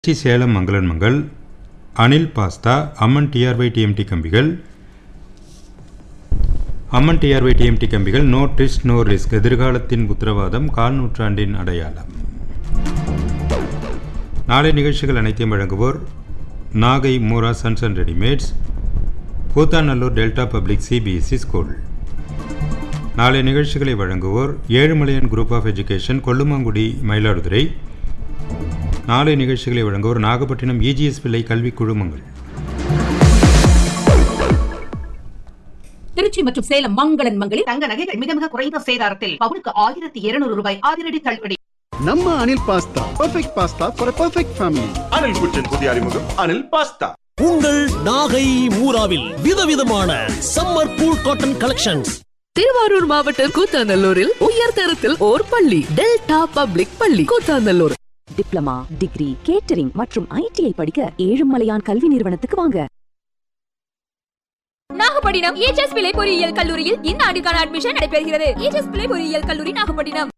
திருச்சி சேலம் மங்களன் Mangal Anil pasta Amman TRY TMT கம்பிகள் Amman TRY TMT கம்பிகள் நோ ட்ரிஸ்ட் நோ ரிஸ்க் எதிர்காலத்தின் உத்தரவாதம் கால் நூற்றாண்டின் அடையாளம் நாளை நிகழ்ச்சிகள் அனைத்தையும் வழங்குவோர் Nagai Moora sons and readymades Koothanallur delta public CBSE school நாளை நிகழ்ச்சிகளை வழங்குவோர் Ezhumalaiyan group of education Kollumangudi Mayiladuthurai நாளை நிகழ்ச்சிகளை வழங்குவோர் நாகப்பட்டினம் இஜிஎஸ் பிள்ளை கல்வி குழுமங்கள் திருச்சி மற்றும் சேலம் மங்களன் மங்களில் தங்க நகைகள் மிக மிக குறைந்த சேதாரத்தில் பவுனுக்கு ஆயிரத்தி இருநூறு ரூபாய் அதிரடி தள்ளுபடி நம்ம Anil pasta perfect pasta for perfect family Anil குச்சின் புதிய அறிமுகம் அனில் பாஸ்தா உங்கள் நாகை மூராவில் விதவிதமான summer cool cotton collections Tiruvarur மாவட்டம் கூத்தாநல்லூரில் உயர்தரத்தில் ஓர் பள்ளி டெல்டா பப்ளிக் பள்ளி கூத்தாநல்லூர் டிப்ளமா டிகிரி கேட்டரிங் மற்றும் ஐடிஐ படிக்க ஏழுமலையான் கல்வி நிறுவனத்துக்கு வாங்க நாகப்பட்டினம் ஏஜஸ் பிள்ளை பொறியியல் கல்லூரியில் இந்த ஆண்டுக்கான அட்மிஷன் நடைபெறுகிறது ஏஜஸ் பிள்ளை பொறியியல் கல்லூரி நாகப்பட்டினம்